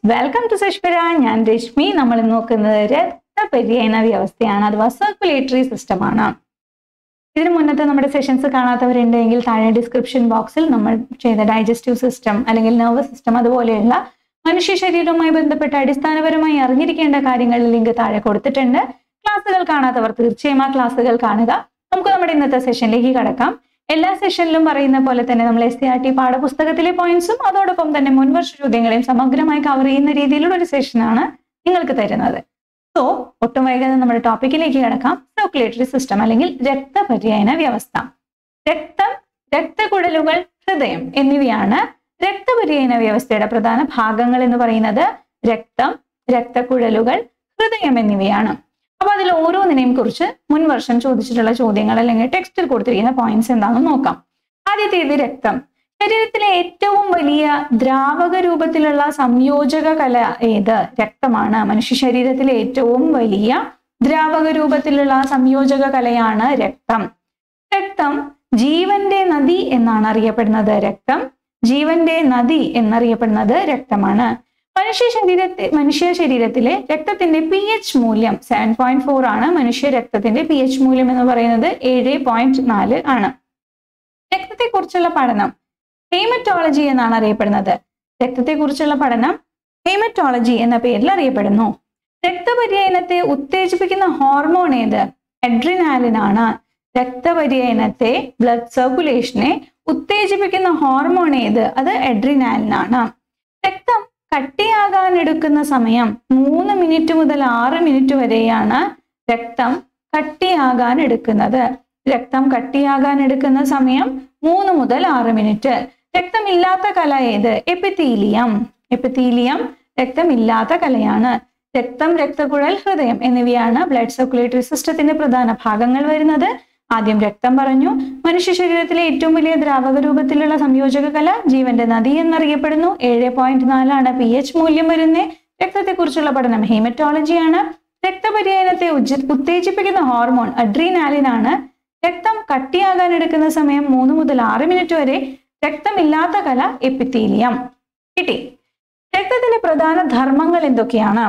welcome to സഷ്മിര ഞാൻ രശ്മി നമ്മൾ നോക്കുന്നത് രക്തപര്യന വ്യവസ്ഥയാണ് അഥവാ സർക്കുലേറ്ററി സിസ്റ്റം ആണ് ഇതിനു മുന്നത്തെ നമ്മുടെ സെഷൻസ് കാണാത്തവരുണ്ടെങ്കിൽ താഴെ ഡിസ്ക്രിപ്ഷൻ ബോക്സിൽ നമ്മൾ ചെയ്ത ഡൈജസ്റ്റീവ് സിസ്റ്റം അല്ലെങ്കിൽ നെർവസ് സിസ്റ്റം അതുപോലെയുള്ള മനുഷ്യ ശരീരവുമായി ബന്ധപ്പെട്ട അടിസ്ഥാനപരമായി അറിഞ്ഞിരിക്കേണ്ട കാര്യങ്ങളിൽ ലിങ്ക് താഴെ കൊടുത്തിട്ടുണ്ട് ക്ലാസ്സുകൾ കാണാത്തവർ തീർച്ചയായും ആ ക്ലാസ്സുകൾ കാണുക നമുക്ക് നമ്മുടെ ഇന്നത്തെ സെഷനിലേക്ക് കടക്കാം എല്ലാ സെഷനിലും പറയുന്ന പോലെ തന്നെ നമ്മൾ എസ് സി ആർ ടി പാഠപുസ്തകത്തിലെ പോയിന്റ്സും അതോടൊപ്പം തന്നെ മുൻവർഷ ചോദ്യങ്ങളെയും സമഗ്രമായി കവർ ചെയ്യുന്ന രീതിയിലുള്ള ഒരു സെഷനാണ് നിങ്ങൾക്ക് തരുന്നത് സോ ഒട്ടും വൈകാതെ നമ്മുടെ ടോപ്പിക്കിലേക്ക് കിടക്കാം സർക്കുലേറ്ററി സിസ്റ്റം അല്ലെങ്കിൽ രക്തപര്യന വ്യവസ്ഥ രക്തം രക്തക്കുഴലുകൾ ഹൃദയം എന്നിവയാണ് രക്തപര്യന വ്യവസ്ഥയുടെ പ്രധാന ഭാഗങ്ങൾ എന്ന് പറയുന്നത് രക്തം രക്തക്കുഴലുകൾ ഹൃദയം എന്നിവയാണ് അപ്പൊ അതിൽ ഓരോന്നിനെയും കുറിച്ച് മുൻ വർഷം ചോദിച്ചിട്ടുള്ള ചോദ്യങ്ങൾ അല്ലെങ്കിൽ ടെക്സ്റ്റിൽ കൊടുത്തിരിക്കുന്ന പോയിന്റ്സ് എന്താണെന്ന് നോക്കാം ആദ്യത്തേത് രക്തം ശരീരത്തിലെ ഏറ്റവും വലിയ ദ്രാവക രൂപത്തിലുള്ള സംയോജക കല ഏത് രക്തമാണ് മനുഷ്യ ശരീരത്തിലെ ഏറ്റവും വലിയ ദ്രാവക രൂപത്തിലുള്ള സംയോജക കലയാണ് രക്തം രക്തം ജീവന്റെ നദി എന്നാണ് അറിയപ്പെടുന്നത് രക്തം ജീവന്റെ നദി എന്നറിയപ്പെടുന്നത് രക്തമാണ് മനുഷ്യ ശരീരത്തെ മനുഷ്യ ശരീരത്തിലെ രക്തത്തിന്റെ പി എച്ച് മൂല്യം സെവൻ പോയിന്റ് ഫോർ ആണ് മനുഷ്യ രക്തത്തിന്റെ പി എച്ച് മൂല്യം എന്ന് പറയുന്നത് ഏഴ് പോയിന്റ് നാല് ആണ് രക്തത്തെക്കുറിച്ചുള്ള പഠനം ഹേമറ്റോളജി എന്നാണ് അറിയപ്പെടുന്നത് രക്തത്തെക്കുറിച്ചുള്ള പഠനം ഹേമറ്റോളജി എന്ന പേരിൽ അറിയപ്പെടുന്നു രക്തപര്യനത്തെ ഉത്തേജിപ്പിക്കുന്ന ഹോർമോൺ ഏത് എഡ്രിനാലിൻ ആണ് രക്തപര്യനത്തെ ബ്ലഡ് സർക്കുലേഷനെ ഉത്തേജിപ്പിക്കുന്ന ഹോർമോൺ ഏത് അത് എഡ്രിനാലിൻ ആണ് രക്തം കട്ടിയാകാൻ എടുക്കുന്ന സമയം മൂന്ന് മിനിറ്റ് മുതൽ ആറ് മിനിറ്റ് വരെയാണ് രക്തം കട്ടിയാകാൻ എടുക്കുന്നത് രക്തം കട്ടിയാകാൻ എടുക്കുന്ന സമയം മൂന്ന് മുതൽ ആറ് മിനിറ്റ് രക്തമില്ലാത്ത കല ഏത് എപ്പിത്തീലിയം എപ്പിത്തീലിയം രക്തമില്ലാത്ത കലയാണ് രക്തം രക്തക്കുഴൽ ഹൃദയം എന്നിവയാണ് ബ്ലഡ് സർക്കുലേറ്ററി സിസ്റ്റത്തിന്റെ പ്രധാന ഭാഗങ്ങൾ വരുന്നത് ആദ്യം രക്തം പറഞ്ഞു മനുഷ്യ ശരീരത്തിലെ ഏറ്റവും വലിയ ദ്രാവക രൂപത്തിലുള്ള സംയോജക കല ജീവന്റെ നദി എന്നറിയപ്പെടുന്നു ഏഴ് പോയിന്റ് നാലാണ് പി എച്ച് മൂല്യം വരുന്നത് രക്തത്തെക്കുറിച്ചുള്ള പഠനം ഹേമറ്റോളജിയാണ് രക്തപര്യനത്തെ ഉജ്ജ- ഉത്തേജിപ്പിക്കുന്ന ഹോർമോൺ അഡ്രീനാലിൻ ആണ് രക്തം കട്ടിയാകാൻ എടുക്കുന്ന സമയം മൂന്ന് മുതൽ ആറ് മിനിറ്റ് വരെ രക്തമില്ലാത്ത കല എപ്പിത്തീലിയം കിട്ടി രക്തത്തിന്റെ പ്രധാന ധർമ്മങ്ങൾ എന്തൊക്കെയാണ്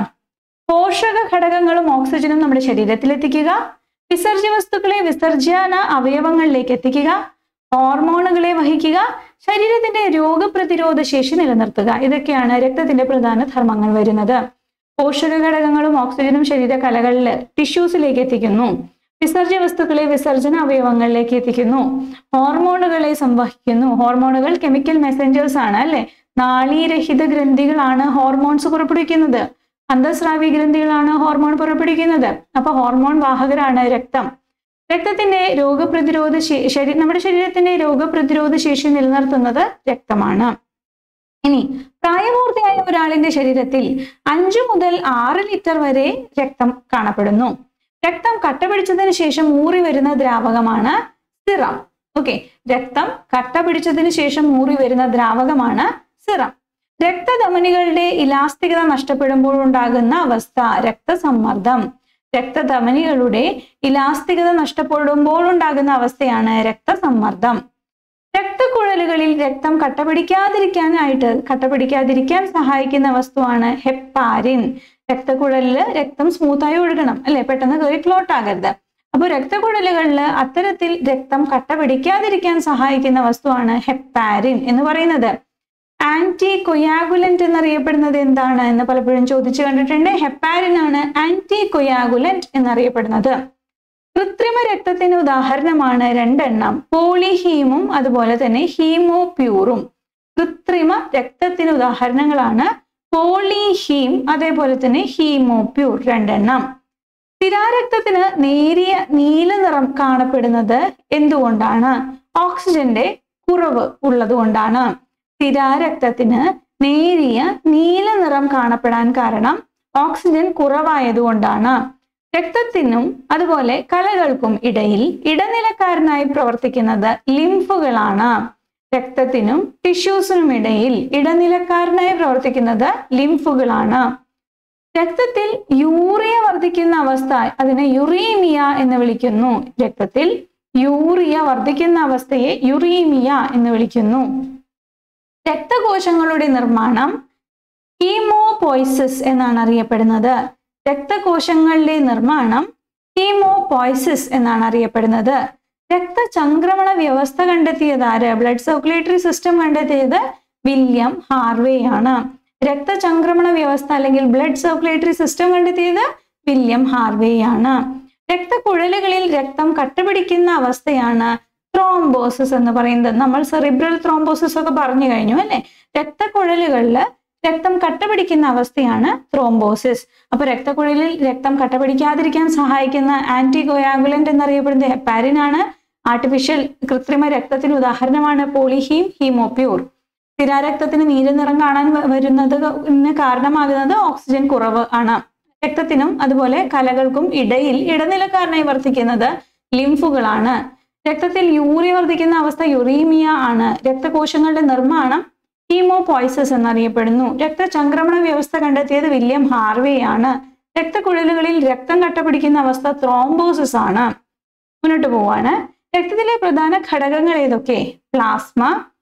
പോഷക ഘടകങ്ങളും ഓക്സിജനും നമ്മുടെ ശരീരത്തിൽ എത്തിക്കുക വിസർജ്യ വസ്തുക്കളെ വിസർജന അവയവങ്ങളിലേക്ക് എത്തിക്കുക ഹോർമോണുകളെ വഹിക്കുക ശരീരത്തിന്റെ രോഗപ്രതിരോധ ശേഷി നിലനിർത്തുക ഇതൊക്കെയാണ് രക്തത്തിന്റെ പ്രധാന ധർമ്മങ്ങൾ വരുന്നത് പോഷക ഘടകങ്ങളും ഓക്സിജനും ശരീര കലകളിൽ ടിഷ്യൂസിലേക്ക് എത്തിക്കുന്നു വിസർജ്യ വസ്തുക്കളെ വിസർജന അവയവങ്ങളിലേക്ക് എത്തിക്കുന്നു ഹോർമോണുകളെ സംവഹിക്കുന്നു ഹോർമോണുകൾ കെമിക്കൽ മെസ്സഞ്ചേഴ്സ് ആണ് അല്ലെ നാളീരഹിത ഗ്രന്ഥികളാണ് ഹോർമോൺസ് പുറപ്പെടുവിക്കുന്നത് അന്തസ്രാവി ഗ്രന്ഥികളാണ് ഹോർമോൺ പുറപ്പെടുവിക്കുന്നത് അപ്പൊ ഹോർമോൺ വാഹകരാണ് രക്തം രക്തത്തിന്റെ രോഗപ്രതിരോധ ശേ- ശരീ നമ്മുടെ ശരീരത്തിന്റെ രോഗപ്രതിരോധ ശേഷി നിലനിർത്തുന്നത് രക്തമാണ് ഇനി പ്രായപൂർത്തിയായ ഒരാളിന്റെ ശരീരത്തിൽ അഞ്ചു മുതൽ ആറ് ലിറ്റർ വരെ രക്തം കാണപ്പെടുന്നു രക്തം കട്ട പിടിച്ചതിന് ശേഷം ഊറി വരുന്ന ദ്രാവകമാണ് സിറം ഓക്കെ രക്തം കട്ട പിടിച്ചതിന് ശേഷം ഊറി വരുന്ന ദ്രാവകമാണ് സിറം രക്തധമനികളുടെ ഇലാസ്തികത നഷ്ടപ്പെടുമ്പോൾ ഉണ്ടാകുന്ന അവസ്ഥ രക്തസമ്മർദ്ദം രക്തധമനികളുടെ ഇലാസ്തികത നഷ്ടപ്പെടുമ്പോൾ ഉണ്ടാകുന്ന അവസ്ഥയാണ് രക്തസമ്മർദ്ദം രക്തക്കുഴലുകളിൽ രക്തം കട്ടപിടിക്കാതിരിക്കാനായിട്ട് കട്ടപിടിക്കാതിരിക്കാൻ സഹായിക്കുന്ന വസ്തുവാണ് ഹെപ്പാരിൻ രക്തക്കുഴലില് രക്തം സ്മൂത്തായി ഒഴുകണം അല്ലെ പെട്ടെന്ന് കയറി ക്ലോട്ട് ആകരുത് അപ്പോൾ രക്തക്കുഴലുകളിൽ അത്തരത്തിൽ രക്തം കട്ട പിടിക്കാതിരിക്കാൻ സഹായിക്കുന്ന വസ്തുവാണ് ഹെപ്പാരിൻ എന്ന് പറയുന്നത് ആന്റി കൊയാഗുലന്റ് എന്നറിയപ്പെടുന്നത് എന്താണ് എന്ന് പലപ്പോഴും ചോദിച്ചു കണ്ടിട്ടുണ്ട് ഹെപ്പാരിൻ ആണ് ആന്റി കൊയാഗുലന്റ് എന്നറിയപ്പെടുന്നത് കൃത്രിമ രക്തത്തിന് ഉദാഹരണമാണ് രണ്ടെണ്ണം പോളിഹീമും അതുപോലെ തന്നെ ഹീമോപ്യൂറും കൃത്രിമ രക്തത്തിന് ഉദാഹരണങ്ങളാണ് പോളിഹീം അതേപോലെ തന്നെ ഹീമോപ്യൂർ രണ്ടെണ്ണം സ്ഥിരാരക്തത്തിന് നേരിയ നീല നിറം കാണപ്പെടുന്നത് എന്തുകൊണ്ടാണ് ഓക്സിജന്റെ കുറവ് ഉള്ളത് കൊണ്ടാണ് സ്ഥിരാരക്തത്തിന് നേരിയ നീല നിറം കാണപ്പെടാൻ കാരണം ഓക്സിജൻ കുറവായതുകൊണ്ടാണ് രക്തത്തിനും അതുപോലെ കലകൾക്കും ഇടയിൽ ഇടനിലക്കാരനായി പ്രവർത്തിക്കുന്നത് ലിംഫുകളാണ് രക്തത്തിനും ടിഷ്യൂസിനും ഇടയിൽ ഇടനിലക്കാരനായി പ്രവർത്തിക്കുന്നത് ലിംഫുകളാണ് രക്തത്തിൽ യൂറിയ വർദ്ധിക്കുന്ന അവസ്ഥ അതിനെ യുറീമിയ എന്ന് വിളിക്കുന്നു രക്തത്തിൽ യൂറിയ വർദ്ധിക്കുന്ന അവസ്ഥയെ യുറീമിയ എന്ന് വിളിക്കുന്നു രക്തകോശങ്ങളുടെ നിർമ്മാണം ഹീമോപോയ്സിസ് എന്നാണ് അറിയപ്പെടുന്നത് രക്തകോശങ്ങളുടെ നിർമ്മാണം ഹീമോപോയ്സിസ് എന്നാണ് അറിയപ്പെടുന്നത് രക്തചംക്രമണ വ്യവസ്ഥ കണ്ടെത്തിയത് ആര് ബ്ലഡ് സർക്കുലേറ്ററി സിസ്റ്റം കണ്ടെത്തിയത് വില്യം ഹാർവേ ആണ് രക്തചംക്രമണ വ്യവസ്ഥ അല്ലെങ്കിൽ ബ്ലഡ് സർക്കുലേറ്ററി സിസ്റ്റം കണ്ടെത്തിയത് വില്യം ഹാർവേ ആണ് രക്തക്കുഴലുകളിൽ രക്തം കട്ടപിടിക്കുന്ന അവസ്ഥയാണ് ത്രോംബോസിസ് എന്ന് പറയുന്നത് നമ്മൾ സെറിബ്രൽ ത്രോംബോസിസ് ഒക്കെ പറഞ്ഞു കഴിഞ്ഞു അല്ലെ രക്തക്കുഴലുകളിൽ രക്തം കട്ടപിടിക്കുന്ന അവസ്ഥയാണ് ത്രോംബോസിസ് അപ്പൊ രക്തക്കുഴലിൽ രക്തം കട്ടപിടിക്കാതിരിക്കാൻ സഹായിക്കുന്ന ആന്റിഗോയാഗുലന്റ് എന്നറിയപ്പെടുന്ന ഹെപ്പാരിൻ ആണ് ആർട്ടിഫിഷ്യൽ കൃത്രിമ രക്തത്തിന് ഉദാഹരണമാണ് പോളിഹീം ഹീമോപ്യൂർ സ്ഥിരാരക്തത്തിന് നീല നിറം കാണാൻ വ- വരുന്നത് കാരണമാകുന്നത് ഓക്സിജൻ കുറവ് ആണ് രക്തത്തിനും അതുപോലെ കലകൾക്കും ഇടയിൽ ഇടനിലക്കാരനായി വർത്തിക്കുന്നത് ലിംഫുകളാണ് രക്തത്തിൽ യൂറിയ വർദ്ധിക്കുന്ന അവസ്ഥ യുറീമിയ ആണ് രക്തകോശങ്ങളുടെ നിർമ്മാണം ഹീമോപോയ്സസ് എന്നറിയപ്പെടുന്നു രക്തചംക്രമണ വ്യവസ്ഥ കണ്ടെത്തിയത് വില്യം ഹാർവേ ആണ് രക്തക്കുഴലുകളിൽ രക്തം കട്ടപിടിക്കുന്ന അവസ്ഥ ത്രോംബോസിസ് ആണ് മുന്നോട്ട് പോവാണ് രക്തത്തിലെ പ്രധാന ഘടകങ്ങൾ ഏതൊക്കെ പ്ലാസ്മ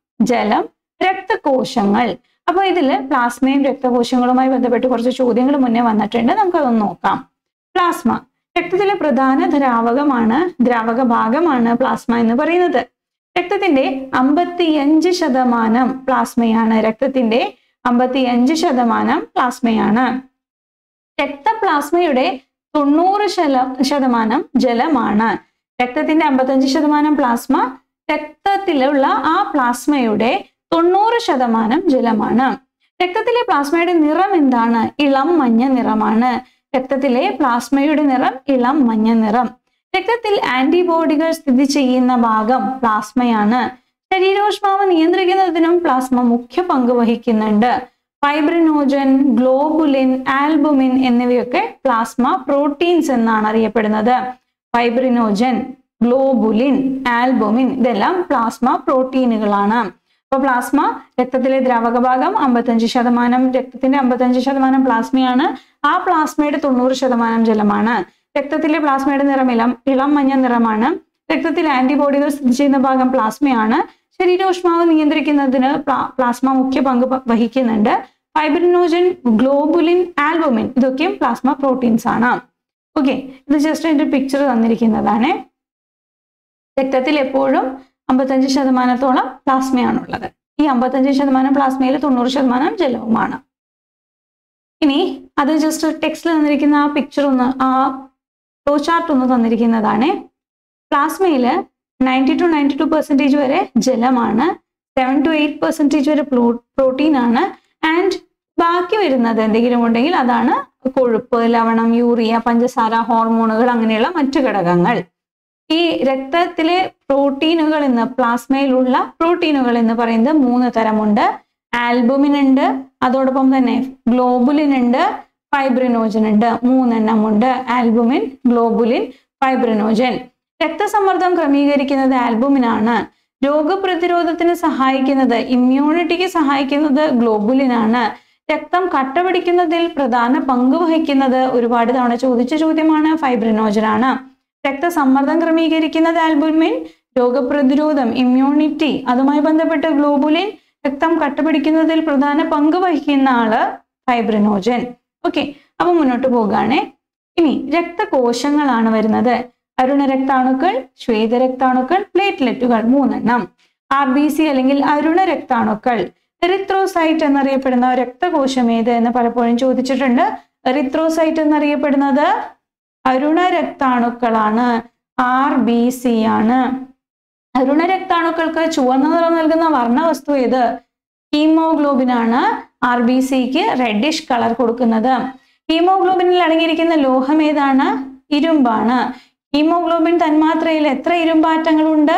ജലം രക്തകോശങ്ങൾ അപ്പൊ ഇതില് പ്ലാസ്മയും രക്തകോശങ്ങളുമായി ബന്ധപ്പെട്ട് കുറച്ച് ചോദ്യങ്ങൾ മുന്നേ വന്നിട്ടുണ്ട് നമുക്കതൊന്ന് നോക്കാം പ്ലാസ്മ രക്തത്തിലെ പ്രധാന ദ്രാവകമാണ് ദ്രാവക ഭാഗമാണ് പ്ലാസ്മ എന്ന് പറയുന്നത് രക്തത്തിന്റെ അമ്പത്തിയഞ്ച് ശതമാനം പ്ലാസ്മയാണ് രക്തത്തിന്റെ അമ്പത്തിയഞ്ച് ശതമാനം പ്ലാസ്മയാണ് രക്തപ്ലാസ്മയുടെ തൊണ്ണൂറ് ശല ശതമാനം ജലമാണ് രക്തത്തിന്റെ അമ്പത്തഞ്ച് ശതമാനം പ്ലാസ്മ രക്തത്തിലുള്ള ആ പ്ലാസ്മയുടെ തൊണ്ണൂറ് ശതമാനം ജലമാണ് രക്തത്തിലെ പ്ലാസ്മയുടെ നിറം എന്താണ് ഇളം മഞ്ഞ നിറമാണ് രക്തത്തിലെ പ്ലാസ്മയുടെ നിറം ഇളം മഞ്ഞ നിറം രക്തത്തിൽ ആന്റിബോഡികൾ സ്ഥിതി ചെയ്യുന്ന ഭാഗം പ്ലാസ്മയാണ് ശരീരോഷ്മാവ് നിയന്ത്രിക്കുന്നതിനും പ്ലാസ്മ മുഖ്യ പങ്ക് വഹിക്കുന്നുണ്ട് ഫൈബ്രിനോജൻ ഗ്ലോബുലിൻ ആൽബുമിൻ എന്നിവയൊക്കെ പ്ലാസ്മ പ്രോട്ടീൻസ് എന്നാണ് അറിയപ്പെടുന്നത് ഫൈബ്രിനോജൻ ഗ്ലോബുലിൻ ആൽബുമിൻ ഇതെല്ലാം പ്ലാസ്മ പ്രോട്ടീനുകളാണ് അപ്പൊ പ്ലാസ്മ രക്തത്തിലെ ദ്രാവക ഭാഗം അമ്പത്തഞ്ച് ശതമാനം രക്തത്തിന്റെ അമ്പത്തഞ്ച് ശതമാനം പ്ലാസ്മയാണ് ആ പ്ലാസ്മയുടെ തൊണ്ണൂറ് ശതമാനം ജലമാണ് രക്തത്തിലെ പ്ലാസ്മയുടെ നിറം ഇളം ഇളം മഞ്ഞ നിറമാണ് രക്തത്തിൽ ആന്റിബോഡികൾ സ്ഥിതി ചെയ്യുന്ന ഭാഗം പ്ലാസ്മയാണ് ശരീരോഷ്മാവ് നിയന്ത്രിക്കുന്നതിന് പ്ലാ- പ്ലാസ്മ മുഖ്യ പങ്ക് പ- വഹിക്കുന്നുണ്ട് ഫൈബ്രിനോജൻ ഗ്ലോബുലിൻ ആൽബുമിൻ ഇതൊക്കെയും പ്ലാസ്മ പ്രോട്ടീൻസ് ആണ് ഓക്കെ ഇത് ജസ്റ്റ് അതിന്റെ പിക്ചർ തന്നിരിക്കുന്നതാണ് രക്തത്തിൽ എപ്പോഴും അമ്പത്തഞ്ച് ശതമാനത്തോളം പ്ലാസ്മയാണുള്ളത് ഈ അമ്പത്തഞ്ച് ശതമാനം പ്ലാസ്മയിൽ തൊണ്ണൂറ് ശതമാനം ജലവുമാണ് ഇനി അത് ജസ്റ്റ് ടെക്സ്റ്റിൽ തന്നിരിക്കുന്ന ആ പിക്ചർ ഒന്ന് ആ ഫ്ലോ ചാർട്ട് ഒന്ന് തന്നിരിക്കുന്നതാണ് പ്ലാസ്മയിൽ ninety to ninety two percentage വരെ ജലമാണ് സെവൻ ടു എയ്റ്റ് പെർസെൻറ്റേജ് വരെ പ്രോട്ടീൻ ആണ് ആൻഡ് ബാക്കി വരുന്നത് എന്തെങ്കിലും ഉണ്ടെങ്കിൽ അതാണ് കൊഴുപ്പ് ലവണം യൂറിയ പഞ്ചസാര ഹോർമോണുകൾ അങ്ങനെയുള്ള മറ്റു ഘടകങ്ങൾ ഈ രക്തത്തിലെ പ്രോട്ടീനുകൾ എന്ന് പ്ലാസ്മയിലുള്ള പ്രോട്ടീനുകൾ എന്ന് പറയുന്നത് മൂന്ന് തരമുണ്ട് ആൽബുമിൻ ഉണ്ട് അതോടൊപ്പം തന്നെ ഗ്ലോബുലിൻ ഉണ്ട് ഫൈബ്രിനോജൻ ഉണ്ട് മൂന്നെണ്ണം ഉണ്ട് ആൽബുമിൻ ഗ്ലോബുലിൻ ഫൈബ്രിനോജൻ രക്തസമ്മർദ്ദം ക്രമീകരിക്കുന്നത് ആൽബുമിൻ ആണ് രോഗപ്രതിരോധത്തിന് സഹായിക്കുന്നത് ഇമ്മ്യൂണിറ്റിക്ക് സഹായിക്കുന്നത് ഗ്ലോബുലിൻ ആണ് രക്തം കട്ടപിടിക്കുന്നതിൽ പ്രധാന പങ്ക് വഹിക്കുന്നത് ഒരുപാട് തവണ ചോദിച്ച ചോദ്യമാണ് ഫൈബ്രിനോജൻ ആണ് രക്തസമ്മർദ്ദം ക്രമീകരിക്കുന്നത് ആൽബുമിൻ രോഗപ്രതിരോധം ഇമ്മ്യൂണിറ്റി അതുമായി ബന്ധപ്പെട്ട് ഗ്ലോബുലിൻ രക്തം കട്ടപിടിക്കുന്നതിൽ പ്രധാന പങ്ക് വഹിക്കുന്ന ആള് ഫൈബ്രിനോജൻ ഓക്കെ അപ്പൊ മുന്നോട്ട് പോകുകയാണെ ഇനി രക്തകോശങ്ങളാണ് വരുന്നത് അരുണ രക്താണുക്കൾ ശ്വേത രക്താണുക്കൾ പ്ലേറ്റ്ലെറ്റുകൾ മൂന്നെണ്ണം ആർ ബി സി അല്ലെങ്കിൽ അരുണ രക്താണുക്കൾ എറിത്രോസൈറ്റ് എന്നറിയപ്പെടുന്ന രക്തകോശം ഏത് എന്ന് പലപ്പോഴും ചോദിച്ചിട്ടുണ്ട് എറിത്രോസൈറ്റ് എന്നറിയപ്പെടുന്നത് അരുണ രക്താണുക്കളാണ് ആർ ബി സി ആണ് അരുണ രക്താണുക്കൾക്ക് ചുവന്ന നിറം നൽകുന്ന വർണ്ണവസ്തു ഏത് ഹീമോഗ്ലോബിൻ ആണ് ആർ ബി സിക്ക് റെഡിഷ് കളർ കൊടുക്കുന്നത് ഹീമോഗ്ലോബിനിൽ അടങ്ങിയിരിക്കുന്ന ലോഹം ഏതാണ് ഇരുമ്പാണ് ഹീമോഗ്ലോബിൻ തന്മാത്രയിൽ എത്ര ഇരുമ്പാറ്റങ്ങളുണ്ട്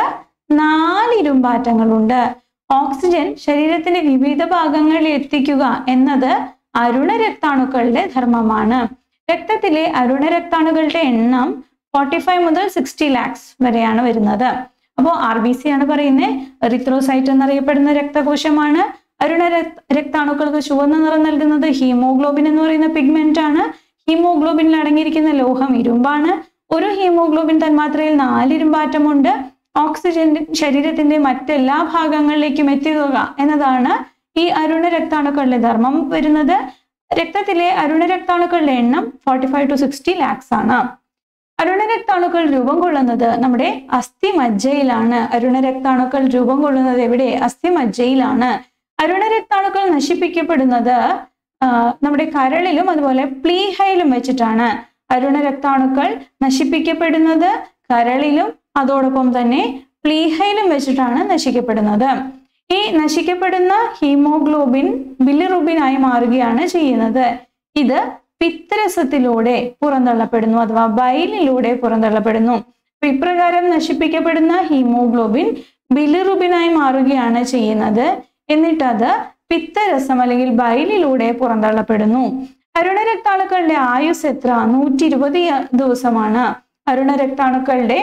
നാല് ഇരുമ്പാറ്റങ്ങളുണ്ട് ഓക്സിജൻ ശരീരത്തിന്റെ വിവിധ ഭാഗങ്ങളിൽ എത്തിക്കുക എന്നത് അരുണ രക്താണുക്കളുടെ ധർമ്മമാണ് രക്തത്തിലെ അരുണ രക്താണുക്കളുടെ എണ്ണം ഫോർട്ടി ഫൈവ് മുതൽ സിക്സ്റ്റി ലാക്സ് വരെയാണ് വരുന്നത് അപ്പോൾ ആർ ബി സി ആണ് പറയുന്നത് എറിത്രോസൈറ്റ് എന്നറിയപ്പെടുന്ന രക്തകോശമാണ് അരുണ രക്ത- രക്താണുക്കൾക്ക് ചുവന്ന നിറം നൽകുന്നത് ഹീമോഗ്ലോബിൻ എന്ന് പറയുന്ന പിഗ്മെന്റ് ആണ് ഹീമോഗ്ലോബിനിൽ അടങ്ങിയിരിക്കുന്ന ലോഹം ഇരുമ്പാണ് ഒരു ഹീമോഗ്ലോബിൻ തന്മാത്രയിൽ നാല് ഇരുമ്പാറ്റമുണ്ട് ഓക്സിജൻ ശരീരത്തിന്റെ മറ്റെല്ലാ ഭാഗങ്ങളിലേക്കും എത്തിക്കുക എന്നതാണ് ഈ അരുണ രക്താണുക്കളുടെ ധർമ്മം വരുന്നത് രക്തത്തിലെ അരുണ രക്താണുക്കളുടെ എണ്ണം forty five to sixty lakhs ആണ് അരുണ രക്താണുക്കൾ രൂപം കൊള്ളുന്നത് നമ്മുടെ അസ്ഥി മജ്ജയിലാണ് അരുണ രക്താണുക്കൾ രൂപം കൊള്ളുന്നത് എവിടെ അസ്ഥി മജ്ജയിലാണ് അരുണ രക്താണുക്കൾ നശിപ്പിക്കപ്പെടുന്നത് ആ, നമ്മുടെ കരളിലും അതുപോലെ പ്ലീഹയിലും വെച്ചിട്ടാണ് അരുണ രക്താണുക്കൾ നശിപ്പിക്കപ്പെടുന്നത് കരളിലും അതോടൊപ്പം തന്നെ പ്ലീഹയിലും വെച്ചിട്ടാണ് നശിക്കപ്പെടുന്നത് ഈ നശിക്കപ്പെടുന്ന ഹീമോഗ്ലോബിൻ ബിലിറുബിനായി മാറുകയാണ് ചെയ്യുന്നത് ഇത് പിത്തരസത്തിലൂടെ പുറന്തള്ളപ്പെടുന്നു അഥവാ ബൈലിലൂടെ പുറന്തള്ളപ്പെടുന്നു അപ്പൊ ഇപ്രകാരം നശിപ്പിക്കപ്പെടുന്ന ഹീമോഗ്ലോബിൻ ബിലിറുബിനായി മാറുകയാണ് ചെയ്യുന്നത് എന്നിട്ട് അത് പിത്തരസം അല്ലെങ്കിൽ ബൈലിലൂടെ പുറന്തള്ളപ്പെടുന്നു അരുണ രക്താണുക്കളുടെ ആയുസ് എത്ര നൂറ്റി ഇരുപത് ദിവസമാണ് അരുണ രക്താണുക്കളുടെ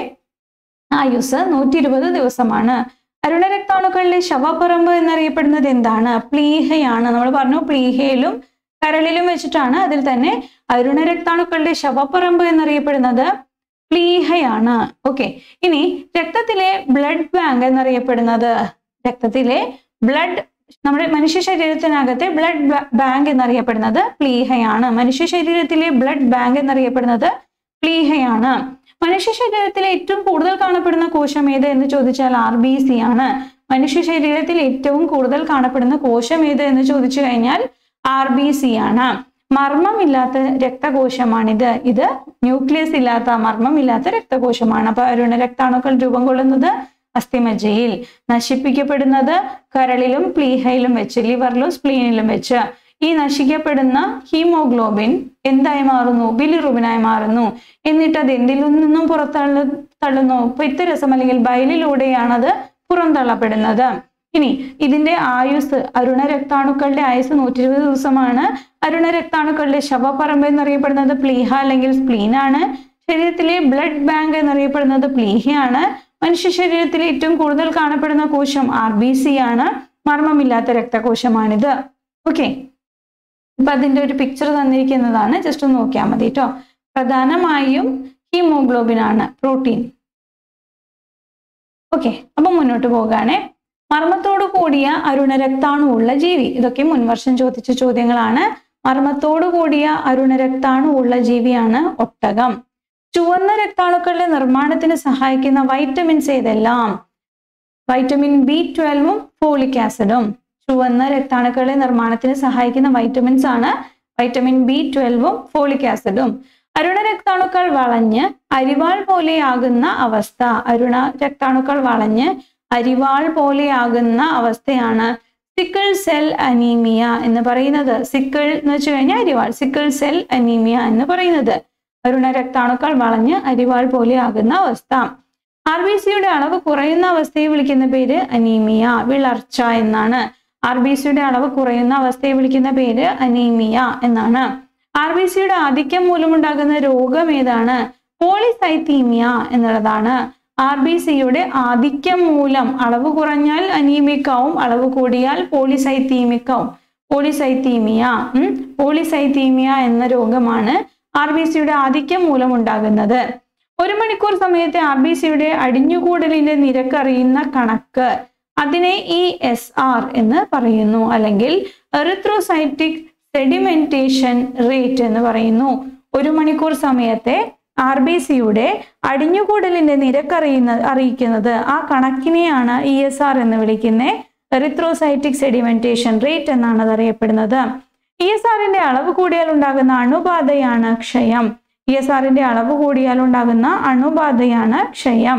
ആയുസ് നൂറ്റി ഇരുപത് ദിവസമാണ് അരുണ രക്താണുക്കളിലെ ശവപ്പറമ്പ് എന്നറിയപ്പെടുന്നത് എന്താണ് പ്ലീഹയാണ് നമ്മൾ പറഞ്ഞു പ്ലീഹയിലും കരളിലും വെച്ചിട്ടാണ് അതിൽ തന്നെ അരുണ രക്താണുക്കളുടെ ശവപ്പറമ്പ് എന്നറിയപ്പെടുന്നത് പ്ലീഹയാണ് ഓക്കെ ഇനി രക്തത്തിലെ ബ്ലഡ് ബാങ്ക് എന്നറിയപ്പെടുന്നത് രക്തത്തിലെ ബ്ലഡ് നമ്മുടെ മനുഷ്യ ശരീരത്തിനകത്തെ ബ്ലഡ് ബാങ്ക് എന്നറിയപ്പെടുന്നത് പ്ലീഹയാണ് മനുഷ്യ ശരീരത്തിലെ ബ്ലഡ് ബാങ്ക് എന്നറിയപ്പെടുന്നത് പ്ലീഹയാണ് മനുഷ്യ ശരീരത്തിലെ ഏറ്റവും കൂടുതൽ കാണപ്പെടുന്ന കോശം ഏത് എന്ന് ചോദിച്ചാൽ ആർ ബി സി ആണ് മനുഷ്യ ശരീരത്തിൽ ഏറ്റവും കൂടുതൽ കാണപ്പെടുന്ന കോശം ഏത് എന്ന് ചോദിച്ചു കഴിഞ്ഞാൽ ആർ ബി സി ആണ് മർമ്മമില്ലാത്ത രക്തകോശമാണിത് ഇത് ന്യൂക്ലിയസ് ഇല്ലാത്ത മർമ്മമില്ലാത്ത രക്തകോശമാണ് അപ്പൊ അരുണ രക്താണുക്കൾ രൂപം കൊള്ളുന്നത് അസ്ഥിമജ്ജയിൽ നശിപ്പിക്കപ്പെടുന്നത് കരളിലും പ്ലീഹയിലും വെച്ച് ലിവറിലും സ്പ്ലീനിലും വെച്ച് ഈ നശിക്കപ്പെടുന്ന ഹീമോഗ്ലോബിൻ എന്തായി മാറുന്നു ബിലിറുബിനായി മാറുന്നു എന്നിട്ട് അത് എന്തിൽ നിന്നും പുറത്തള്ളു തള്ളുന്നു പിത്തരസം അല്ലെങ്കിൽ ബയലിലൂടെയാണ് അത് പുറന്തള്ളപ്പെടുന്നത് ഇനി ഇതിന്റെ ആയുസ് അരുണ രക്താണുക്കളുടെ ആയുസ് നൂറ്റി ഇരുപത് ദിവസമാണ് അരുണ രക്താണുക്കളുടെ ശവപ്പറമ്പ് എന്നറിയപ്പെടുന്നത് പ്ലീഹ അല്ലെങ്കിൽ സ്പ്ലീൻ ആണ് ശരീരത്തിലെ ബ്ലഡ് ബാങ്ക് എന്നറിയപ്പെടുന്നത് പ്ലീഹയാണ് മനുഷ്യ ശരീരത്തിലെ ഏറ്റവും കൂടുതൽ കാണപ്പെടുന്ന കോശം ആർ ബി സി ആണ് മർമ്മമില്ലാത്ത രക്തകോശമാണിത് ഓക്കെ ഇപ്പൊ അതിന്റെ ഒരു പിക്ചർ തന്നിരിക്കുന്നതാണ് ജസ്റ്റ് ഒന്ന് നോക്കിയാൽ മതി കേട്ടോ പ്രധാനമായും ഹീമോഗ്ലോബിൻ ആണ് പ്രോട്ടീൻ ഓക്കെ അപ്പൊ മുന്നോട്ട് പോകാണേ മർമ്മത്തോടു കൂടിയ അരുണ രക്താണു ഉള്ള ജീവി ഇതൊക്കെ മുൻവർഷം ചോദിച്ച ചോദ്യങ്ങളാണ് മർമ്മത്തോടു കൂടിയ അരുണ രക്താണു ഉള്ള ജീവിയാണ് ഒട്ടകം ചുവന്ന രക്താണുക്കളുടെ നിർമ്മാണത്തിന് സഹായിക്കുന്ന വൈറ്റമിൻസ് ഏതെല്ലാം വൈറ്റമിൻ ബി ട്വൽവും ഫോളിക് ആസിഡും ചുവന്ന രക്താണുക്കളുടെ നിർമ്മാണത്തിന് സഹായിക്കുന്ന വൈറ്റമിൻസ് ആണ് വൈറ്റമിൻ ബി ട്വൽവും ഫോളിക് ആസിഡും അരുണ രക്താണുക്കൾ വളഞ്ഞ് അരിവാൾ പോലെയാകുന്ന അവസ്ഥ അരുണ രക്താണുക്കൾ വളഞ്ഞ് അരിവാൾ പോലെയാകുന്ന അവസ്ഥയാണ് സിക്കിൾ സെൽ അനീമിയ എന്ന് പറയുന്നത് സിക്കിൾ എന്ന് വെച്ച് കഴിഞ്ഞാൽ അരിവാൾ സിക്കിൾ സെൽ അനീമിയ എന്ന് പറയുന്നത് അരുണ രക്താണുക്കൾ വളഞ്ഞ് അരിവാൾ പോലെയാകുന്ന അവസ്ഥ ആർ ബി സിയുടെ അളവ് കുറയുന്ന അവസ്ഥയെ വിളിക്കുന്ന പേര് അനീമിയ വിളർച്ച എന്നാണ് ആർ ബി സിയുടെ അളവ് കുറയുന്ന അവസ്ഥയെ വിളിക്കുന്ന പേര് അനീമിയ എന്നാണ് ആർ ബി സിയുടെ ആധിക്യം മൂലമുണ്ടാകുന്ന രോഗം ഏതാണ് പോളിസൈത്തീമിയ എന്നുള്ളതാണ് ആർ ബി സിയുടെ ആധിക്യം മൂലം അളവ് കുറഞ്ഞാൽ അനീമിക്കാവും അളവ് കൂടിയാൽ പോളിസൈത്തീമിക്കാവും പോളിസൈത്തീമിയ ഉം പോളിസൈത്തീമിയ എന്ന രോഗമാണ് ആർ ബി സിയുടെ ആധിക്യം മൂലം ഉണ്ടാകുന്നത് ഒരു മണിക്കൂർ സമയത്തെ ആർ ബി സിയുടെ അടിഞ്ഞുകൂടലിന്റെ നിരക്ക് അറിയുന്ന കണക്ക് അതിനെ ഇ എസ് ആർ എന്ന് പറയുന്നു അല്ലെങ്കിൽ എറിത്രോസൈറ്റിക് സെഡിമെന്റേഷൻ റേറ്റ് എന്ന് പറയുന്നു ഒരു മണിക്കൂർ സമയത്തെ ആർ ബി സിയുടെ അടിഞ്ഞുകൂടലിന്റെ നിരക്ക് അറിയുന്ന അറിയിക്കുന്നത് ആ കണക്കിനെയാണ് ഇ എസ് ആർ എന്ന് വിളിക്കുന്നത് എറിത്രോസൈറ്റിക് സെഡിമെന്റേഷൻ റേറ്റ് എന്നാണ് അത് അറിയപ്പെടുന്നത് ഇ എസ് ആറിന്റെ അളവ് കൂടിയാൽ ഉണ്ടാകുന്ന അണുബാധയാണ് ക്ഷയം ഇ എസ് ആറിന്റെ അളവ് കൂടിയാൽ ഉണ്ടാകുന്ന അണുബാധയാണ് ക്ഷയം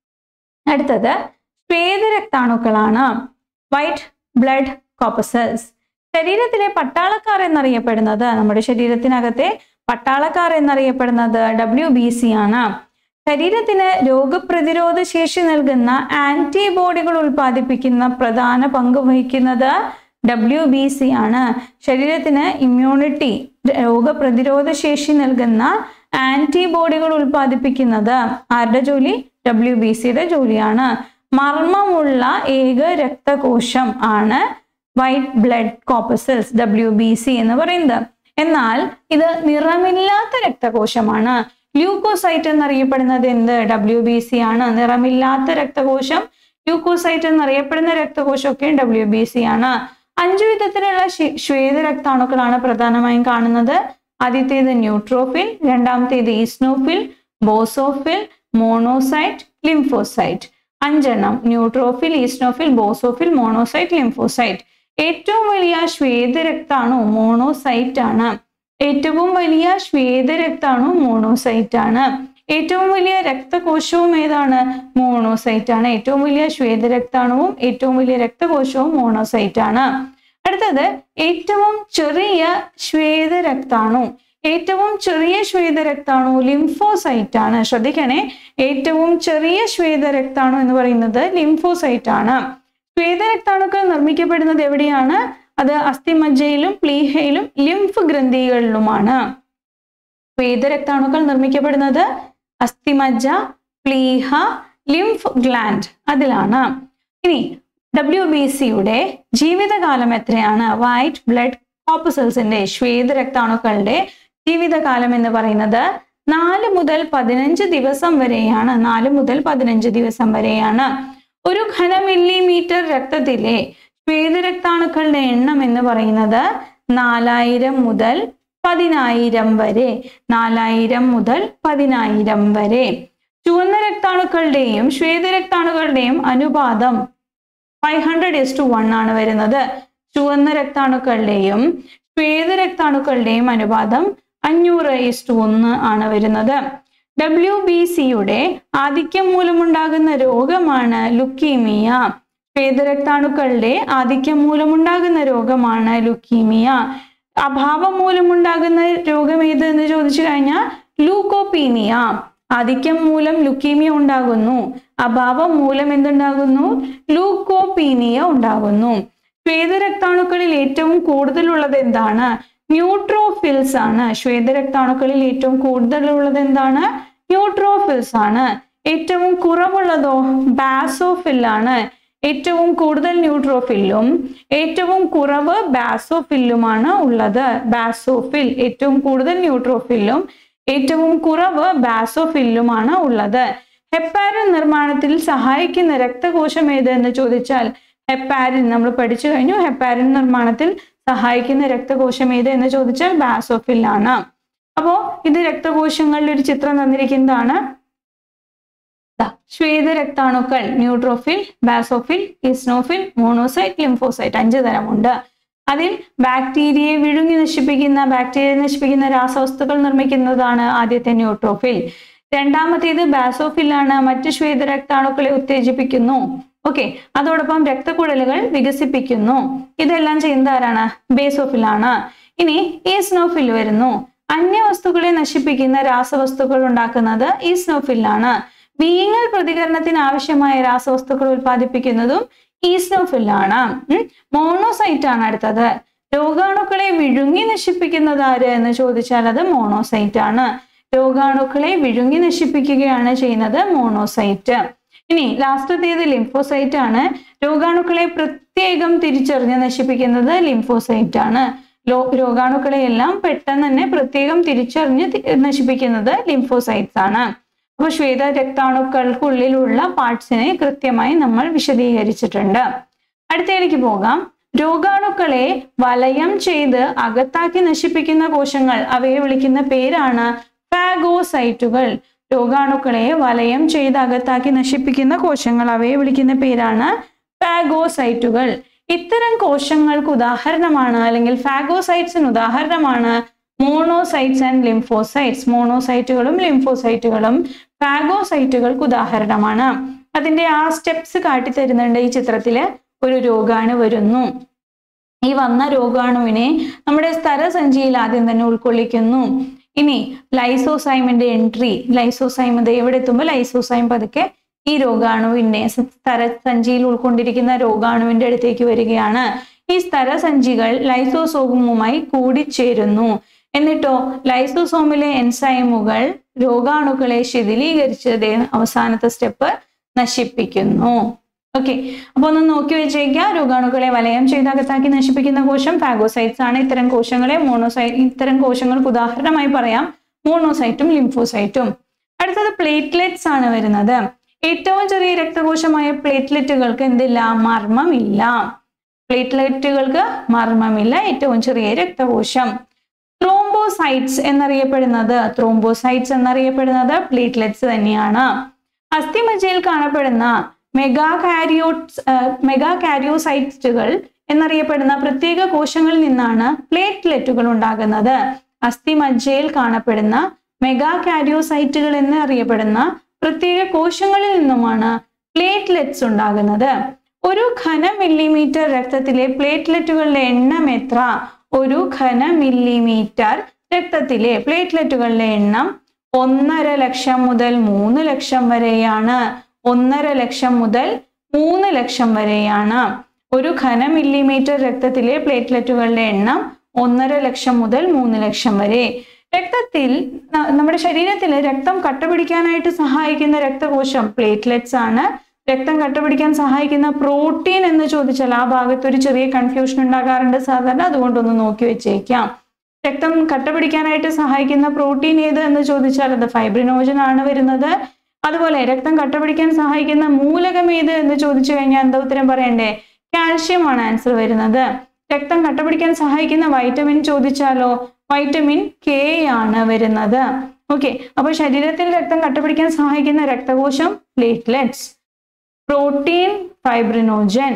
അടുത്തത് ശ്വേതരക്താണുക്കളാണ് വൈറ്റ് ബ്ലഡ് കോപ്പസൽസ് ശരീരത്തിലെ പട്ടാളക്കാർ എന്നറിയപ്പെടുന്നത് നമ്മുടെ ശരീരത്തിനകത്തെ പട്ടാളക്കാർ എന്നറിയപ്പെടുന്നത് ഡബ്ല്യു ബി സി ആണ് ശരീരത്തിന് രോഗപ്രതിരോധ ശേഷി നൽകുന്ന ആന്റിബോഡികൾ ഉൽപ്പാദിപ്പിക്കുന്ന പ്രധാന പങ്ക് വഹിക്കുന്നത് ഡബ്ല്യു ബി സി ആണ് ശരീരത്തിന് ഇമ്മ്യൂണിറ്റി രോഗപ്രതിരോധ ശേഷി നൽകുന്ന ആന്റിബോഡികൾ ഉൽപ്പാദിപ്പിക്കുന്നത് ആരുടെ ജോലി ഡബ്ല്യു ബി സിയുടെ ജോലിയാണ് മർമ്മമുള്ള ഏക രക്തകോശം ആണ് white blood corpuscles W B C എന്ന് പറയുന്നത് എന്നാൽ ഇത് നിറമില്ലാത്ത രക്തകോശമാണ് ല്യൂക്കോസൈറ്റ് എന്നറിയപ്പെടുന്നത് എന്ത് ഡബ്ല്യു ബി സി ആണ് നിറമില്ലാത്ത രക്തകോശം ല്യൂക്കോസൈറ്റ് എന്നറിയപ്പെടുന്ന രക്തകോശമൊക്കെ ഡബ്ല്യു ബി സി ആണ് അഞ്ചു വിധത്തിലുള്ള ശ്വേ- ശ്വേതരക്താണുക്കളാണ് പ്രധാനമായും കാണുന്നത് ആദ്യത്തേത് ന്യൂട്രോഫിൽ രണ്ടാമത്തേത് ഈസ്നോഫിൽ ബോസോഫിൽ മോണോസൈറ്റ് ലിംഫോസൈറ്റ് അഞ്ചെണ്ണം neutrophil eosinophil basophil monocyte lymphocyte ഏറ്റവും വലിയ ശ്വേതരക്താണു മോണോസൈറ്റ് ആണ് ഏറ്റവും വലിയ ശ്വേതരക്താണു മോണോസൈറ്റ് ആണ് ഏറ്റവും വലിയ രക്തകോശവും ഏതാണ് മോണോസൈറ്റ് ആണ് ഏറ്റവും വലിയ ശ്വേതരക്താണുവും ഏറ്റവും വലിയ രക്തകോശവും മോണോസൈറ്റ് ആണ് അടുത്തത് ഏറ്റവും ചെറിയ ശ്വേതരക്താണു ഏറ്റവും ചെറിയ ശ്വേതരക്താണു ലിംഫോസൈറ്റ് ആണ് ശ്രദ്ധിക്കണേ ഏറ്റവും ചെറിയ ശ്വേതരക്താണു എന്ന് പറയുന്നത് ലിംഫോസൈറ്റ് ആണ് ശ്വേതരക്താണുക്കൾ നിർമ്മിക്കപ്പെടുന്നത് എവിടെയാണ് അത് അസ്ഥിമജ്ജയിലും പ്ലീഹയിലും ലിംഫ് ഗ്രന്ഥികളിലുമാണ് ശ്വേതരക്താണുക്കൾ നിർമ്മിക്കപ്പെടുന്നത് അസ്ഥിമജ്ജ പ്ലീഹ ലിംഫ് ഗ്ലാൻഡ് അതിലാണ് ഇനി ഡബ്ല്യു ബി സിയുടെ ജീവിതകാലം എത്രയാണ് വൈറ്റ് ബ്ലഡ് കോപ്പസൽസിന്റെ ശ്വേതരക്താണുക്കളുടെ ജീവിതകാലം എന്ന് പറയുന്നത് നാല് മുതൽ പതിനഞ്ച് ദിവസം വരെയാണ് നാല് മുതൽ പതിനഞ്ച് ദിവസം വരെയാണ് ഒരു ഘന മില്ലിമീറ്റർ രക്തത്തിലെ ശ്വേതരക്താണുക്കളുടെ എണ്ണം എന്ന് പറയുന്നത് നാലായിരം മുതൽ പതിനായിരം വരെ നാലായിരം മുതൽ പതിനായിരം വരെ ചുവന്ന രക്താണുക്കളുടെയും ശ്വേതരക്താണുക്കളുടെയും അനുപാതം five hundred is to one ആണ് വരുന്നത് ചുവന്ന രക്താണുക്കളുടെയും ശ്വേതരക്താണുക്കളുടെയും അനുപാതം അഞ്ഞൂറ് ഇസ് ടു ഒന്ന് ആണ് വരുന്നത് ഡബ്ല്യു ബി സിയുടെ ആധിക്യം മൂലമുണ്ടാകുന്ന രോഗമാണ് ലുക്കീമിയ ശ്വേതരക്താണുക്കളുടെ ആധിക്യം മൂലമുണ്ടാകുന്ന രോഗമാണ് ലുക്കീമിയ അഭാവം മൂലമുണ്ടാകുന്ന രോഗം ഏത് എന്ന് ചോദിച്ചു കഴിഞ്ഞാൽ ലൂക്കോപീനിയ ആധിക്യം മൂലം ലുക്കീമിയ ഉണ്ടാകുന്നു അഭാവം മൂലം എന്തുണ്ടാകുന്നു ലൂക്കോപീനിയ ഉണ്ടാകുന്നു ശ്വേതരക്താണുക്കളിൽ ഏറ്റവും കൂടുതലുള്ളത് എന്താണ് ന്യൂട്രോഫിൽസ് ആണ് ശ്വേതരക്താണുക്കളിൽ ഏറ്റവും കൂടുതലുള്ളത് എന്താണ് ന്യൂട്രോഫിൽസ് ആണ് ഏറ്റവും കുറവുള്ളതോ ബാസോഫിൽ ആണ് ഏറ്റവും കൂടുതൽ ന്യൂട്രോഫില്ലും ഏറ്റവും കുറവ് ബാസോഫില്ലുമാണ് ഉള്ളത് ബാസോഫിൽ ഏറ്റവും കൂടുതൽ ന്യൂട്രോഫില്ലും ഏറ്റവും കുറവ് ബാസോഫില്ലുമാണ് ഉള്ളത് ഹെപ്പാരിൻ നിർമ്മാണത്തിൽ സഹായിക്കുന്ന രക്തകോശം ഏത് എന്ന് ചോദിച്ചാൽ ഹെപ്പാരിൻ നമ്മൾ പഠിച്ചു കഴിഞ്ഞു ഹെപ്പാരിൻ നിർമ്മാണത്തിൽ സഹായിക്കുന്ന രക്തകോശം ഏത് എന്ന് ചോദിച്ചാൽ ബാസോഫിൽ ആണ് അപ്പോ ഇത് രക്തകോശങ്ങളുടെ ഒരു ചിത്രം തന്നിരിക്കുന്നതാണ് ദാ, ശ്വേതരക്താണുക്കൾ neutrophil basophil eosinophil monocyte lymphocyte അഞ്ച് തരമുണ്ട് അതിൽ ബാക്ടീരിയയെ വിഴുങ്ങി നശിപ്പിക്കുന്ന ബാക്ടീരിയയെ നശിപ്പിക്കുന്ന രാസവസ്തുക്കൾ നിർമ്മിക്കുന്നതാണ് ആദ്യത്തെ ന്യൂട്രോഫിൽ രണ്ടാമത്തേത് ബാസോഫിൽ ആണ് മറ്റ് ശ്വേതരക്താണുക്കളെ ഉത്തേജിപ്പിക്കുന്നു ഓക്കെ അതോടൊപ്പം രക്തക്കുഴലുകൾ വികസിപ്പിക്കുന്നു ഇതെല്ലാം ചെയ്യുന്നത് ആരാണ് ബേസോഫിൽ ആണ് ഇനി ഈസ്നോഫിൽ വരുന്നു അന്യവസ്തുക്കളെ നശിപ്പിക്കുന്ന രാസവസ്തുക്കൾ ഉണ്ടാക്കുന്നത് ഈസ്നോഫിലാണ് വീങ്ങൽ പ്രതികരണത്തിന് ആവശ്യമായ രാസവസ്തുക്കൾ ഉൽപ്പാദിപ്പിക്കുന്നതും ഈസ്നോഫിലാണ് മോണോസൈറ്റ് ആണ് അടുത്തത് രോഗാണുക്കളെ വിഴുങ്ങി നശിപ്പിക്കുന്നത് ആര് എന്ന് ചോദിച്ചാൽ അത് മോണോസൈറ്റ് ആണ് രോഗാണുക്കളെ വിഴുങ്ങി നശിപ്പിക്കുകയാണ് ചെയ്യുന്നത് മോണോസൈറ്റ് ഇനി ലാസ്റ്റത്തേത് ലിംഫോസൈറ്റ് ആണ് രോഗാണുക്കളെ പ്രത്യേകം തിരിച്ചറിഞ്ഞ് നശിപ്പിക്കുന്നത് ലിംഫോസൈറ്റ് ആണ് ലോ രോഗാണുക്കളെ എല്ലാം പെട്ടെന്ന് തന്നെ പ്രത്യേകം തിരിച്ചറിഞ്ഞ് തി- നശിപ്പിക്കുന്നത് ലിംഫോസൈറ്റ്സ് ആണ് അപ്പൊ ശ്വേത രക്താണുക്കൾക്കുള്ളിലുള്ള പാർട്സിനെ കൃത്യമായി നമ്മൾ വിശദീകരിച്ചിട്ടുണ്ട് അടുത്തയിലേക്ക് പോകാം രോഗാണുക്കളെ വലയം ചെയ്ത് അകത്താക്കി നശിപ്പിക്കുന്ന കോശങ്ങൾ അവയെ വിളിക്കുന്ന പേരാണ് ഫാഗോസൈറ്റുകൾ രോഗാണുക്കളെ വലയം ചെയ്ത് അകത്താക്കി നശിപ്പിക്കുന്ന കോശങ്ങൾ അവയെ വിളിക്കുന്ന പേരാണ് ഫാഗോസൈറ്റുകൾ ഇത്തരം കോശങ്ങൾക്ക് ഉദാഹരണമാണ് അല്ലെങ്കിൽ ഫാഗോസൈറ്റ്സിന് ഉദാഹരണമാണ് മോണോസൈറ്റ്സ് ആൻഡ് ലിംഫോസൈറ്റ്സ് മോണോസൈറ്റുകളും ലിംഫോസൈറ്റുകളും ഫാഗോസൈറ്റുകൾക്ക് ഉദാഹരണമാണ് അതിന്റെ ആ സ്റ്റെപ്സ് കാട്ടിത്തരുന്നുണ്ട് ഈ ചിത്രത്തില് ഒരു രോഗാണു വരുന്നു ഈ വന്ന രോഗാണുവിനെ നമ്മുടെ സ്ഥരസഞ്ചിയിൽ ആദ്യം തന്നെ ഉൾക്കൊള്ളിക്കുന്നു ഇനി ലൈസോസൈമിന്റെ എൻട്രി ലൈസോസൈം ഇത് എവിടെ എത്തുമ്പോൾ ലൈസോസൈം പതുക്കെ ഈ രോഗാണുവിനെ സ്ഥരസഞ്ചിയിൽ ഉൾക്കൊണ്ടിരിക്കുന്ന രോഗാണുവിന്റെ അടുത്തേക്ക് വരികയാണ് ഈ സ്ഥരസഞ്ചികൾ ലൈസോസോമുമായി കൂടിച്ചേരുന്നു എന്നിട്ടോ ലൈസോസോമിലെ എൻസൈമുകൾ രോഗാണുക്കളെ ശിഥിലീകരിച്ച് ദേ അവസാനത്തെ സ്റ്റെപ്പ് നശിപ്പിക്കുന്നു ഓക്കെ അപ്പൊ ഒന്ന് നോക്കി വെച്ചേക്കുക രോഗാണുക്കളെ വലയം ചെയ്ത് അകത്താക്കി നശിപ്പിക്കുന്ന കോശം ഫാഗോസൈറ്റ്സ് ആണ് ഇത്തരം കോശങ്ങളെ മോണോസൈ ഇത്തരം കോശങ്ങൾക്ക് ഉദാഹരണമായി പറയാം മോണോസൈറ്റും ലിംഫോസൈറ്റും അടുത്തത് പ്ലേറ്റ്ലെറ്റ്സ് ആണ് വരുന്നത് ഏറ്റവും ചെറിയ രക്തകോശമായ പ്ലേറ്റ്ലെറ്റുകൾക്ക് എന്തില്ല മർമ്മമില്ല പ്ലേറ്റ്ലെറ്റുകൾക്ക് മർമ്മമില്ല ഏറ്റവും ചെറിയ രക്തകോശം ത്രോംബോസൈറ്റ്സ് എന്നറിയപ്പെടുന്നത് ത്രോംബോസൈറ്റ്സ് എന്നറിയപ്പെടുന്നത് പ്ലേറ്റ്ലെറ്റ്സ് തന്നെയാണ് അസ്ഥിമജ്ജയിൽ കാണപ്പെടുന്ന മെഗാകാരിയോട്സ് മെഗാകാരിയോസൈറ്റുകൾ എന്നറിയപ്പെടുന്ന പ്രത്യേക കോശങ്ങളിൽ നിന്നാണ് പ്ലേറ്റ്ലെറ്റുകൾ ഉണ്ടാകുന്നത് അസ്ഥിമജ്ജയിൽ കാണപ്പെടുന്ന മെഗാകാരിയോസൈറ്റുകൾ എന്നറിയപ്പെടുന്ന പ്രത്യേക കോശങ്ങളിൽ നിന്നുമാണ് പ്ലേറ്റ്ലെറ്റ്സ് ഉണ്ടാകുന്നത് ഒരു ഘന മില്ലിമീറ്റർ രക്തത്തിലെ പ്ലേറ്റ്ലെറ്റുകളുടെ എണ്ണം എത്ര ഒരു ഘന മില്ലിമീറ്റർ രക്തത്തിലെ പ്ലേറ്റ്ലെറ്റുകളുടെ എണ്ണം ഒന്നര ലക്ഷം മുതൽ മൂന്ന് ലക്ഷം വരെയാണ് ഒന്നര ലക്ഷം മുതൽ മൂന്ന് ലക്ഷം വരെയാണ് ഒരു ഘന മില്ലിമീറ്റർ രക്തത്തിലെ പ്ലേറ്റ്ലെറ്റുകളുടെ എണ്ണം ഒന്നര ലക്ഷം മുതൽ മൂന്ന് ലക്ഷം വരെ രക്തത്തിൽ ന- നമ്മുടെ ശരീരത്തിൽ രക്തം കട്ടപിടിക്കാനായിട്ട് സഹായിക്കുന്ന രക്തകോശം പ്ലേറ്റ്ലെറ്റ്സ് ആണ് രക്തം കട്ടപിടിക്കാൻ സഹായിക്കുന്ന പ്രോട്ടീൻ എന്ന് ചോദിച്ചാൽ ആ ഭാഗത്ത് ഒരു ചെറിയ കൺഫ്യൂഷൻ ഉണ്ടാകാറുണ്ട് സാധാരണ അതുകൊണ്ടൊന്ന് നോക്കി വെച്ചേക്കാം രക്തം കട്ടപിടിക്കാനായിട്ട് സഹായിക്കുന്ന പ്രോട്ടീൻ ഏത് എന്ന് ചോദിച്ചാൽ അത് ഫൈബ്രിനോജൻ ആണ് വരുന്നത് അതുപോലെ രക്തം കട്ടപിടിക്കാൻ സഹായിക്കുന്ന മൂലകം ഏത് എന്ന് ചോദിച്ചു കഴിഞ്ഞാൽ എന്താ ഉത്തരം പറയണ്ടേ കാൽഷ്യം ആണ് ആൻസർ വരുന്നത് രക്തം കട്ടപിടിക്കാൻ സഹായിക്കുന്ന വൈറ്റമിൻ ചോദിച്ചാലോ വൈറ്റമിൻ കെ ആണ് വരുന്നത് ഓക്കെ അപ്പൊ ശരീരത്തിൽ രക്തം കട്ടപിടിക്കാൻ സഹായിക്കുന്ന രക്തകോശം പ്ലേറ്റ്ലെറ്റ്സ് പ്രോട്ടീൻ ഫൈബ്രിനോജൻ